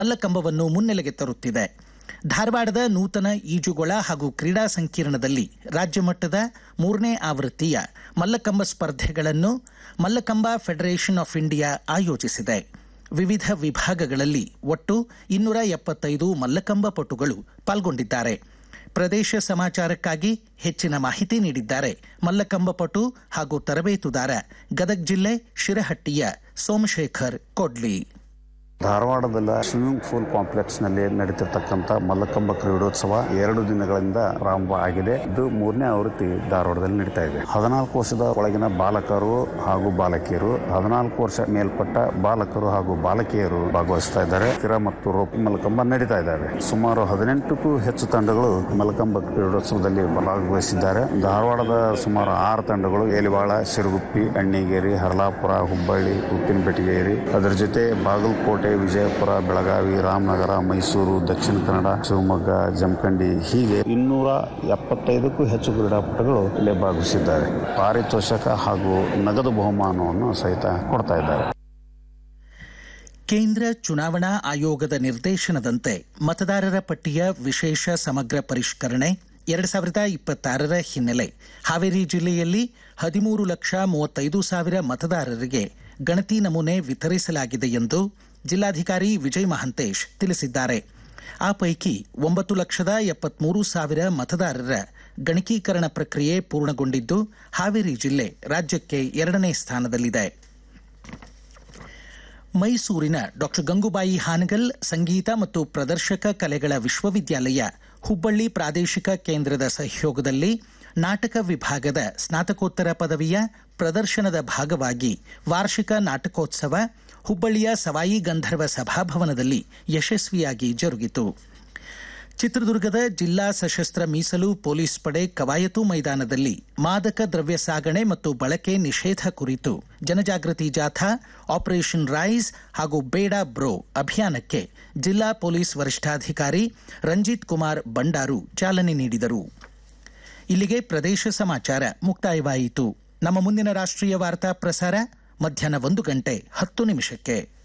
ಮಲ್ಲಕಂಬವನ್ನು ಮುನ್ನೆಲೆಗೆ ತರುತ್ತಿದೆ ಧಾರವಾಡದ ನೂತನ ಈಜುಗೊಳ ಹಾಗೂ ಕ್ರೀಡಾ ಸಂಕೀರ್ಣದಲ್ಲಿ ರಾಜ್ಯ ಮಟ್ಟದ ಮೂರನೇ ಆವೃತ್ತಿಯ ಮಲ್ಲಕಂಬ ಸ್ಪರ್ಧೆಗಳನ್ನು ಮಲ್ಲಕಂಬ ಫೆಡರೇಷನ್ ಆಫ್ ಇಂಡಿಯಾ ಆಯೋಜಿಸಿದೆ ವಿವಿಧ ವಿಭಾಗಗಳಲ್ಲಿ ಒಟ್ಟು ಇನ್ನೂರ ಎಪ್ಪತ್ತೈದು ಮಲ್ಲಕಂಬ ಪಟುಗಳು ಪಾಲ್ಗೊಂಡಿದ್ದಾರೆ ಪ್ರದೇಶ ಸಮಾಚಾರಕ್ಕಾಗಿ ಹೆಚ್ಚಿನ ಮಾಹಿತಿ ನೀಡಿದ್ದಾರೆ ಮಲ್ಲಕಂಬ ಪಟು ಹಾಗೂ ತರಬೇತುದಾರ ಗದಗ ಜಿಲ್ಲೆ ಶಿರಹಟ್ಟಿಯ ಸೋಮಶೇಖರ್ ಕೊಡ್ಲಿ ಧಾರವಾಡದ ಸ್ವಿಮ್ಮಿಂಗ್ ಪೂಲ್ ಕಾಂಪ್ಲೆಕ್ಸ್ ನಲ್ಲಿ ನಡೀತಿರ್ತಕ್ಕಂಥ ಮಲ್ಲಕಂಬ ಕ್ರೀಡೋತ್ಸವ ಎರಡು ದಿನಗಳಿಂದ ಪ್ರಾರಂಭ ಆಗಿದೆ ಇದು ಮೂರನೇ ಆವೃತ್ತಿ ಧಾರವಾಡದಲ್ಲಿ ನಡೀತಾ ಇದೆ ಹದಿನಾಲ್ಕು ವರ್ಷದ ಒಳಗಿನ ಬಾಲಕರು ಹಾಗೂ ಬಾಲಕಿಯರು ಹದಿನಾಲ್ಕು ವರ್ಷ ಮೇಲ್ಪಟ್ಟ ಬಾಲಕರು ಹಾಗೂ ಬಾಲಕಿಯರು ಭಾಗವಹಿಸ್ತಾ ಇದ್ದಾರೆ ಸ್ಥಿರ ಮತ್ತು ರೋಪ್ ಮಲ್ಲಕಂಬ ನಡೀತಾ ಇದ್ದಾವೆ ಸುಮಾರು ಹದಿನೆಂಟಕ್ಕೂ ಹೆಚ್ಚು ತಂಡಗಳು ಮಲ್ಲಕಂಬ ಕ್ರೀಡೋತ್ಸವದಲ್ಲಿ ಭಾಗವಹಿಸಿದ್ದಾರೆ ಧಾರವಾಡದ ಸುಮಾರು ಆರು ತಂಡಗಳು ಏಲಿವಾಳ ಸಿರುಗುಪ್ಪಿ ಅಣ್ಣಿಗೇರಿ ಹರಲಾಪುರ ಹುಬ್ಬಳ್ಳಿ ಉಪ್ಪಿನಪೆಟ್ಟಿಗೇರಿ ಅದರ ಜೊತೆ ಬಾಗಲಕೋಟೆ ವಿಜಯಪುರ ಬೆಳಗಾವಿ ರಾಮನಗರ ಮೈಸೂರು ದಕ್ಷಿಣ ಕನ್ನಡ ಶಿವಮೊಗ್ಗ ಜಮಖಂಡಿ ಹೀಗೆ ಇನ್ನೂರ ಎಪ್ಪತ್ತೈದಕ್ಕೂ ಹೆಚ್ಚು ಕ್ರೀಡಾಪಟುಗಳು ಇಲ್ಲಿ ಭಾಗವಹಿಸಿದ್ದಾರೆ ಪಾರಿತೋಷಕ ಹಾಗೂ ನಗದು ಬಹುಮಾನವನ್ನು ಸಹಿತ ಕೊಡ್ತಾ ಇದ್ದಾರೆ ಕೇಂದ್ರ ಚುನಾವಣಾ ಆಯೋಗದ ನಿರ್ದೇಶನದಂತೆ ಮತದಾರರ ಪಟ್ಟಿಯ ವಿಶೇಷ ಸಮಗ್ರ ಪರಿಷ್ಕರಣೆ ಎರಡು ಸಾವಿರದ ಇಪ್ಪತ್ತಾರರ ಹಿನ್ನೆಲೆ ಹಾವೇರಿ ಜಿಲ್ಲೆಯಲ್ಲಿ ಹದಿಮೂರು ಲಕ್ಷ ಮೂವತ್ತೈದು ಸಾವಿರ ಮತದಾರರಿಗೆ ಗಣತಿ ನಮೂನೆ ವಿತರಿಸಲಾಗಿದೆ ಎಂದು ಜಿಲ್ಲಾಧಿಕಾರಿ ವಿಜಯ್ ಮಹಂತೇಶ್ ತಿಳಿಸಿದ್ದಾರೆ ಆ ಪೈಕಿ ಒಂಬತ್ತು ಲಕ್ಷದ ಎಪ್ಪತ್ಮೂರು ಸಾವಿರ ಮತದಾರರ ಗಣಕೀಕರಣ ಪ್ರಕ್ರಿಯೆ ಪೂರ್ಣಗೊಂಡಿದ್ದು ಹಾವೇರಿ ಜಿಲ್ಲೆ ರಾಜ್ಯಕ್ಕೆ ಎರಡನೇ ಸ್ಥಾನದಲ್ಲಿದೆ ಮೈಸೂರಿನ ಡಾಕ್ಟರ್ ಗಂಗುಬಾಯಿ ಹಾನಗಲ್ ಸಂಗೀತ ಮತ್ತು ಪ್ರದರ್ಶಕ ಕಲೆಗಳ ವಿಶ್ವವಿದ್ಯಾಲಯ ಹುಬ್ಬಳ್ಳಿ ಪ್ರಾದೇಶಿಕ ಕೇಂದ್ರದ ಸಹಯೋಗದಲ್ಲಿ ನಾಟಕ ವಿಭಾಗದ ಸ್ನಾತಕೋತ್ತರ ಪದವಿಯ ಪ್ರದರ್ಶನದ ಭಾಗವಾಗಿ ವಾರ್ಷಿಕ ನಾಟಕೋತ್ಸವ ಹುಬ್ಬಳ್ಳಿಯ ಸವಾಯಿ ಗಂಧರ್ವ ಸಭಾಭವನದಲ್ಲಿ ಯಶಸ್ವಿಯಾಗಿ ಜರುಗಿತು ಚಿತ್ರದುರ್ಗದ ಜಿಲ್ಲಾ ಸಶಸ್ತ್ರ ಮೀಸಲು ಪೊಲೀಸ್ ಪಡೆ ಕವಾಯತು ಮೈದಾನದಲ್ಲಿ ಮಾದಕ ದ್ರವ್ಯ ಸಾಗಣೆ ಮತ್ತು ಬಳಕೆ ನಿಷೇಧ ಕುರಿತು ಜನಜಾಗೃತಿ ಜಾಥಾ ಆಪರೇಷನ್ ರೈಸ್ ಹಾಗೂ ಬೇಡ ಬ್ರೋ ಅಭಿಯಾನಕ್ಕೆ ಜಿಲ್ಲಾ ಪೊಲೀಸ್ ವರಿಷ್ಠಾಧಿಕಾರಿ ರಂಜಿತ್ ಕುಮಾರ್ ಬಂಡಾರು ಚಾಲನೆ ನೀಡಿದರು ಇಲ್ಲಿಗೆ ಪ್ರದೇಶ ಸಮಾಚಾರ ಮುಕ್ತಾಯವಾಯಿತು ನಮ್ಮ ಮುಂದಿನ ರಾಷ್ಟ್ರೀಯ ವಾರ್ತಾ ಪ್ರಸಾರ ಮಧ್ಯಾಹ್ನ ಒಂದು ಗಂಟೆ ಹತ್ತು ನಿಮಿಷಕ್ಕೆ